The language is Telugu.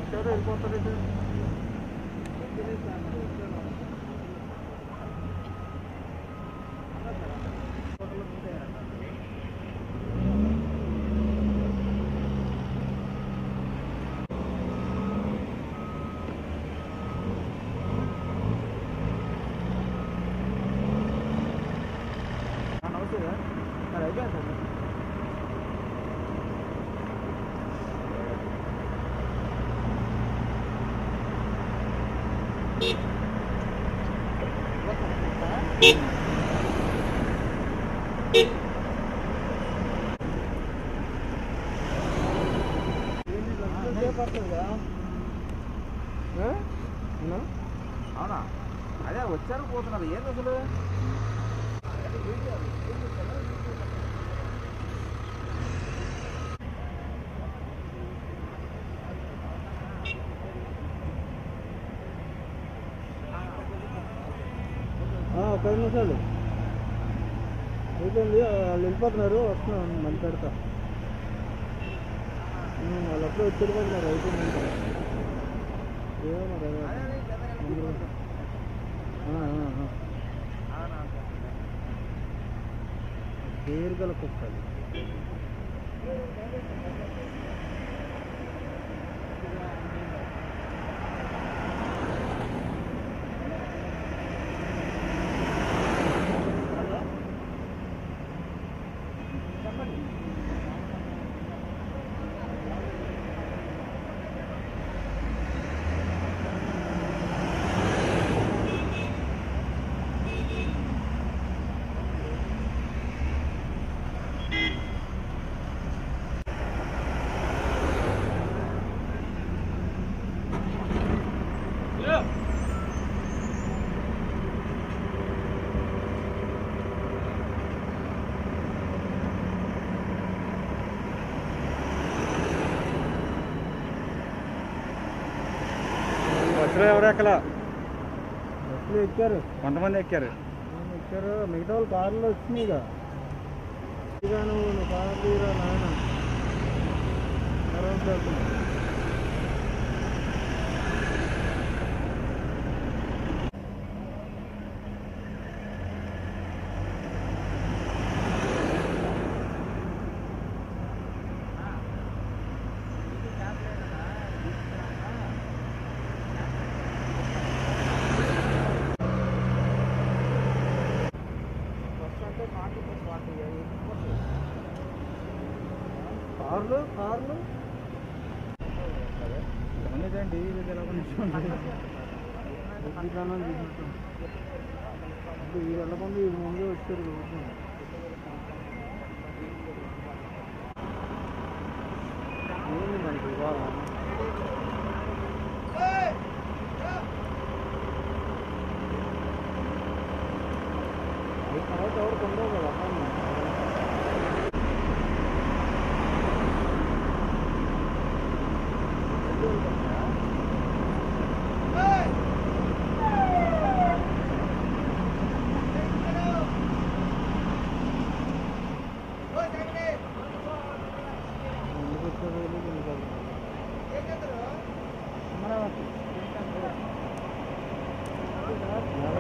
వచ్చాడు వెళ్ళిపోతాడు నమస్తే సార్ సార్ అయిపోయింది సార్ అవునా అదే వచ్చారు పోతున్నారు ఏంది అసలు పది నిమిషాలు అయిపోయింది వాళ్ళు వెళ్ళిపోతున్నారు వస్తున్నాను మళ్ళీ పెడతా ఉమ్, వాళ్ళు అప్పుడే వచ్చి వెళ్ళిపోతున్నారు అయిపోయింది ఇంకా. ఏమో మరి అదే. అందరూ. ఆ, ఆ, ఆ. పేరు గల కుక్కలు బస్సులో ఎవరు ఎక్కలా బస్సులో ఎక్కారు కొంతమంది ఎక్కారు ఎక్కారు మిగతా వాళ్ళు కార్లో వచ్చినాయి ఇక ఇక నువ్వు నువ్వు కారు తీరా నాయన తర్వాత వెళ్తున్నా. కార్లు కార్లు కొంతమంది ఏంటి ఇది ఎలా కొనిచ్చుకోండి విధానం తీసుకుంటాం ఇప్పుడు ఈ వెళ్ళకుండా ఈ ముందే వచ్చారు కాబట్టి ఏంది మనకి ఇవాళ ఈ తర్వాత ఎవరు కొండవు కదా అమ్మాయి. ఎందుకు వచ్చారో తెలియదు, ఎందుకు వచ్చారో. అమరావతి ఎలా